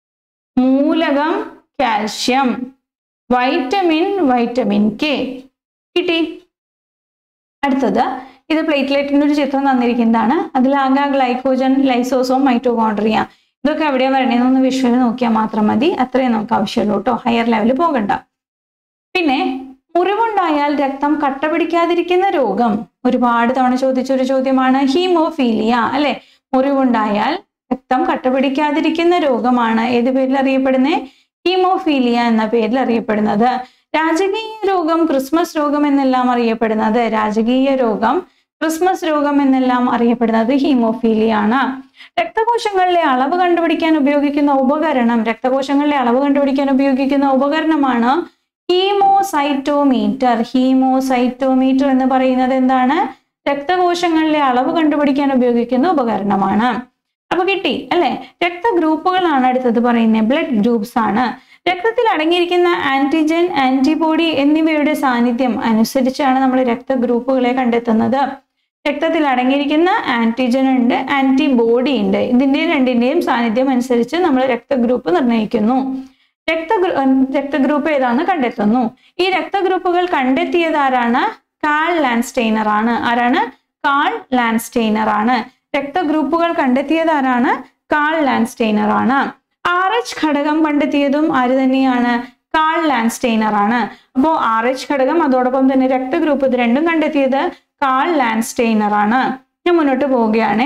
മൂലകം കാൽഷ്യം വൈറ്റമിൻ വൈറ്റമിൻ കെ കിട്ടി അടുത്തത് ഇത് പ്ലേറ്റ്ലെറ്റിന്റെ ഒരു ചിത്രം തന്നിരിക്കുന്നതാണ് അതിലാകെ ഗ്ലൈക്കോജൻ ലൈസോസോം മൈറ്റോകോൺട്രിയ ഇതൊക്കെ എവിടെയാ വരണേന്നൊന്ന് വിഷ്വൽ നോക്കിയാൽ മാത്രം മതി അത്രയും നമുക്ക് ആവശ്യമുള്ളൂ കേട്ടോ ഹയർ ലെവലിൽ പോകണ്ട പിന്നെ മുറിവുണ്ടായാൽ രക്തം കട്ട പിടിക്കാതിരിക്കുന്ന രോഗം ഒരുപാട് തവണ ചോദിച്ചൊരു ചോദ്യമാണ് ഹീമോഫീലിയ അല്ലെ മുറിവുണ്ടായാൽ രക്തം കട്ട പിടിക്കാതിരിക്കുന്ന രോഗമാണ് ഏത് പേരിൽ അറിയപ്പെടുന്നത് ഹീമോഫീലിയ എന്ന പേരിൽ അറിയപ്പെടുന്നത് രാജകീയ രോഗം ക്രിസ്മസ് രോഗം എന്നെല്ലാം അറിയപ്പെടുന്നത് രാജകീയ രോഗം ക്രിസ്മസ് രോഗം എന്നെല്ലാം അറിയപ്പെടുന്നത് ഹീമോഫീലിയ ആണ് രക്തകോശങ്ങളിലെ അളവ് കണ്ടുപിടിക്കാൻ ഉപയോഗിക്കുന്ന ഉപകരണം രക്തകോശങ്ങളിലെ അളവ് കണ്ടുപിടിക്കാൻ ഉപയോഗിക്കുന്ന ഉപകരണമാണ് ഹീമോസൈറ്റോമീറ്റർ ഹീമോസൈറ്റോമീറ്റർ എന്ന് പറയുന്നത് എന്താണ് രക്തകോശങ്ങളിലെ അളവ് കണ്ടുപിടിക്കാൻ ഉപയോഗിക്കുന്ന ഉപകരണമാണ് അപ്പൊ കിട്ടി അല്ലെ രക്തഗ്രൂപ്പുകളാണ് അടുത്തത് പറയുന്നത് ബ്ലഡ് ഗ്രൂപ്പ്സ് ആണ് രക്തത്തിൽ അടങ്ങിയിരിക്കുന്ന ആന്റിജൻ ആന്റിബോഡി എന്നിവയുടെ സാന്നിധ്യം അനുസരിച്ചാണ് നമ്മൾ രക്തഗ്രൂപ്പുകളെ കണ്ടെത്തുന്നത് രക്തത്തിൽ അടങ്ങിയിരിക്കുന്ന ആന്റിജൻ ഉണ്ട് ആന്റിബോഡി ഉണ്ട് ഇതിന്റെയും രണ്ടിന്റെയും സാന്നിധ്യം അനുസരിച്ച് നമ്മൾ രക്തഗ്രൂപ്പ് നിർണ്ണയിക്കുന്നു രക്തഗ്രൂ രക്തഗ്രൂപ്പ് ഏതാണെന്ന് കണ്ടെത്തുന്നു ഈ രക്തഗ്രൂപ്പുകൾ കണ്ടെത്തിയത് ആരാണ് കാൾ ലാൻസ്റ്റെയ്നർ ആണ് ആരാണ് കാൾ ലാൻസ്റ്റെയ്നർ ആണ് രക്തഗ്രൂപ്പുകൾ കണ്ടെത്തിയത് ആരാണ് കാൾ ലാൻസ്റ്റെയ്നർ ആണ് ആർ എച്ച് ഘടകം കണ്ടെത്തിയതും ആര് തന്നെയാണ് കാൾ ലാൻസ്റ്റെയ്നർ ആണ് അപ്പോൾ ആർ എച്ച് ഘടകം അതോടൊപ്പം തന്നെ രക്തഗ്രൂപ്പ് ഇത് രണ്ടും കണ്ടെത്തിയത് കാൾ ലാൻസ്റ്റെയ്നർ ആണ് ഞാൻ മുന്നോട്ട് പോവുകയാണ്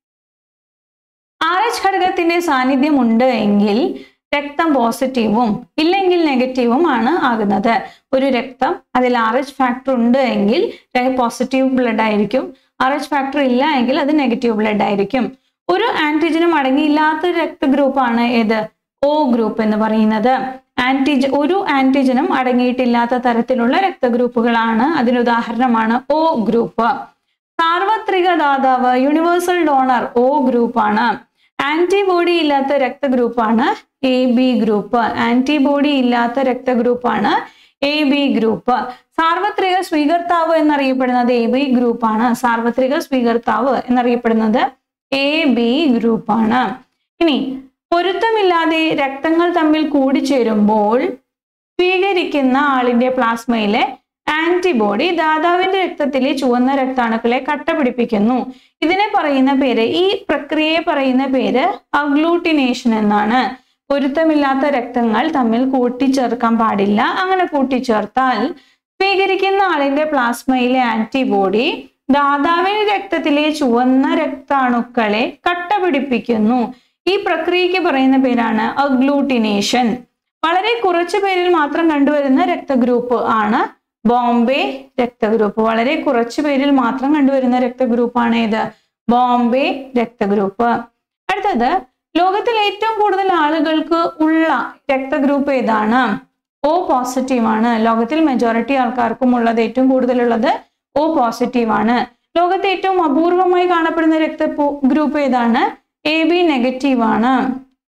ആർ എച്ച് ഘടകത്തിന്റെ സാന്നിധ്യം ഉണ്ട് എങ്കിൽ രക്തം പോസിറ്റീവും ഇല്ലെങ്കിൽ നെഗറ്റീവും ആണ് ആകുന്നത് ഒരു രക്തം അതിൽ ആർ എച്ച് ഫാക്ടർ ഉണ്ട് എങ്കിൽ പോസിറ്റീവ് ബ്ലഡ് ആയിരിക്കും ആർ എച്ച് ഫാക്ടർ ഇല്ല എങ്കിൽ അത് നെഗറ്റീവ് ബ്ലഡ് ആയിരിക്കും ഒരു ആന്റിജനും അടങ്ങിയില്ലാത്ത രക്തഗ്രൂപ്പാണ് ഏത് ഒ ഗ്രൂപ്പ് എന്ന് പറയുന്നത് ആന്റിജ ഒരു ആന്റിജനും അടങ്ങിയിട്ടില്ലാത്ത തരത്തിലുള്ള രക്തഗ്രൂപ്പുകളാണ് അതിന് ഉദാഹരണമാണ് ഒ ഗ്രൂപ്പ് സാർവത്രിക ദാതാവ് യൂണിവേഴ്സൽ ഡോണർ ഒ ഗ്രൂപ്പാണ് ആന്റിബോഡി ഇല്ലാത്ത രക്തഗ്രൂപ്പാണ് എ ബി ഗ്രൂപ്പ് ആന്റിബോഡി ഇല്ലാത്ത രക്തഗ്രൂപ്പാണ് എ ബി ഗ്രൂപ്പ് സാർവത്രിക സ്വീകർത്താവ് എന്നറിയപ്പെടുന്നത് എ ബി ഗ്രൂപ്പാണ് സാർവത്രിക സ്വീകർത്താവ് എന്നറിയപ്പെടുന്നത് എ ബി ഗ്രൂപ്പാണ് ഇനി പൊരുത്തമില്ലാതെ രക്തങ്ങൾ തമ്മിൽ കൂടിച്ചേരുമ്പോൾ സ്വീകരിക്കുന്ന ആളിന്റെ പ്ലാസ്മയിലെ ആന്റിബോഡി ദാതാവിന്റെ രക്തത്തിലെ ചുവന്ന രക്താണുക്കളെ കട്ടപിടിപ്പിക്കുന്നു ഇതിനെ പറയുന്ന പേര് ഈ പ്രക്രിയയെ പറയുന്ന പേര് അഗ്ലൂട്ടിനേഷൻ എന്നാണ് പൊരുത്തമില്ലാത്ത രക്തങ്ങൾ തമ്മിൽ കൂട്ടിച്ചേർക്കാൻ പാടില്ല അങ്ങനെ കൂട്ടിച്ചേർത്താൽ സ്വീകരിക്കുന്ന ആളിന്റെ പ്ലാസ്മയിലെ ആന്റിബോഡി ദാതാവിന്റെ രക്തത്തിലെ ചുവന്ന രക്താണുക്കളെ കട്ടപിടിപ്പിക്കുന്നു ഈ പ്രക്രിയയ്ക്ക് പറയുന്ന പേരാണ് അഗ്ലൂട്ടിനേഷൻ വളരെ കുറച്ചു പേരിൽ മാത്രം കണ്ടുവരുന്ന രക്തഗ്രൂപ്പ് ആണ് ബോംബെ രക്തഗ്രൂപ്പ് വളരെ കുറച്ചു പേരിൽ മാത്രം കണ്ടുവരുന്ന രക്തഗ്രൂപ്പാണ് ഏത് ബോംബെ രക്തഗ്രൂപ്പ് അടുത്തത് ലോകത്തിൽ ഏറ്റവും കൂടുതൽ ആളുകൾക്ക് ഉള്ള രക്തഗ്രൂപ്പ് ഏതാണ് ഓ പോസിറ്റീവ് ആണ് ലോകത്തിൽ മെജോറിറ്റി ആൾക്കാർക്കും ഉള്ളത് ഏറ്റവും കൂടുതലുള്ളത് ഓ പോസിറ്റീവ് ആണ് ലോകത്തെ ഏറ്റവും അപൂർവമായി കാണപ്പെടുന്ന രക്ത ഗ്രൂപ്പ് ഏതാണ് എ ബി നെഗറ്റീവ് ആണ്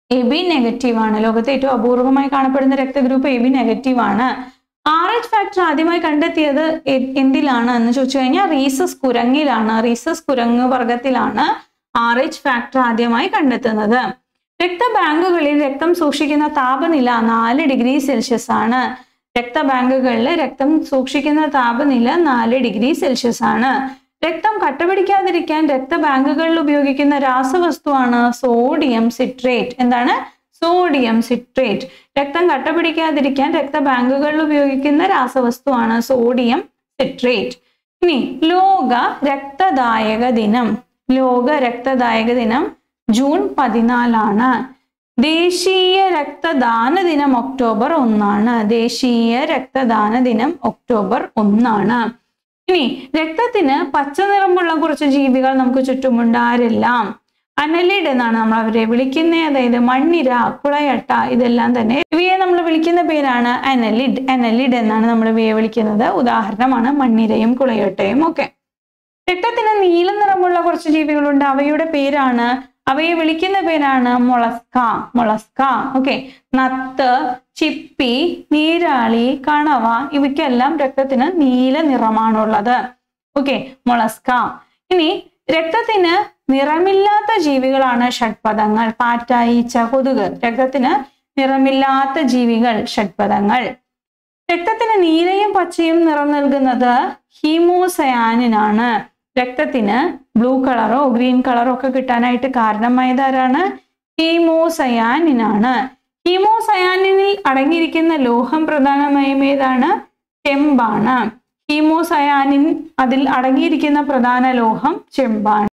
എ ബി നെഗറ്റീവ് ആണ് ലോകത്തെ ഏറ്റവും അപൂർവമായി കാണപ്പെടുന്ന രക്തഗ്രൂപ്പ് എ ബി നെഗറ്റീവ് ആണ് ആർ എച്ച് ഫാക്ടർ ആദ്യമായി കണ്ടെത്തിയത് എ- എന്തിലാണ് എന്ന് ചോദിച്ചു കഴിഞ്ഞാൽ റീസസ് കുരങ്ങിലാണ് റീസസ് കുരങ്ങ് വർഗത്തിലാണ് ആർ എച്ച് ഫാക്ടർ ആദ്യമായി കണ്ടെത്തുന്നത് രക്തബാങ്കുകളിൽ രക്തം സൂക്ഷിക്കുന്ന താപനില നാല് ഡിഗ്രി സെൽഷ്യസ് ആണ് രക്തബാങ്കുകളിൽ രക്തം സൂക്ഷിക്കുന്ന താപനില നാല് ഡിഗ്രി സെൽഷ്യസ് ആണ് രക്തം കട്ടപിടിക്കാതിരിക്കാൻ രക്തബാങ്കുകളിൽ ഉപയോഗിക്കുന്ന രാസവസ്തുവാണ് സോഡിയം സിട്രേറ്റ് എന്താണ് സോഡിയം സിട്രേറ്റ് രക്തം കട്ടപിടിക്കാതിരിക്കാൻ രക്തബാങ്കുകളിൽ ഉപയോഗിക്കുന്ന രാസവസ്തുവാണ് സോഡിയം സിട്രേറ്റ് ഇനി ലോക രക്തദായക ദിനം ലോക രക്തദായക ദിനം ജൂൺ പതിനാലാണ് ദേശീയ രക്തദാന ദിനം ഒക്ടോബർ ഒന്നാണ് ദേശീയ രക്തദാന ദിനം ഒക്ടോബർ ഒന്നാണ് ഇനി രക്തത്തിന് പച്ച നിറമുള്ള കുറച്ച് ജീവികൾ നമുക്ക് ചുറ്റുമുണ്ട് ആരെല്ലാം അനലിഡ് എന്നാണ് നമ്മൾ അവരെ വിളിക്കുന്നത് അതായത് മണ്ണിര കുളയട്ട ഇതെല്ലാം തന്നെ ഇവയെ നമ്മൾ വിളിക്കുന്ന പേരാണ് അനലിഡ് അനലിഡ് എന്നാണ് നമ്മൾ ഇവയെ വിളിക്കുന്നത് ഉദാഹരണമാണ് മണ്ണിരയും കുളയട്ടയും ഒക്കെ രക്തത്തിന് നീല നിറമുള്ള കുറച്ച് ജീവികളുണ്ട് അവയുടെ പേരാണ് അവയെ വിളിക്കുന്ന പേരാണ് മൊളസ്ക മൊളസ്ക ഓക്കെ നത്ത് ചിപ്പി നീരാളി കണവ ഇവയ്ക്കെല്ലാം രക്തത്തിന് നീല നിറമാണുള്ളത് ഓക്കെ മൊളസ്ക ഇനി രക്തത്തിന് നിറമില്ലാത്ത ജീവികളാണ് ഷഡ്പദങ്ങൾ പാറ്റ ഈച്ച കൊതുക് രക്തത്തിന് നിറമില്ലാത്ത ജീവികൾ ഷഡ്പദങ്ങൾ രക്തത്തിന് നീലയും പച്ചയും നിറം നൽകുന്നത് ഹീമോസയാനിനാണ് രക്തത്തിന് ബ്ലൂ കളറോ ഗ്രീൻ കളറോ ഒക്കെ കിട്ടാനായിട്ട് കാരണമായതാരാണ് ഹീമോസയാനിനാണ് ഹീമോസയാനിനിൽ അടങ്ങിയിരിക്കുന്ന ലോഹം പ്രധാനമായും ഏതാണ് ചെമ്പാണ് ഹീമോസയാനിൻ അതിൽ അടങ്ങിയിരിക്കുന്ന പ്രധാന ലോഹം ചെമ്പാണ്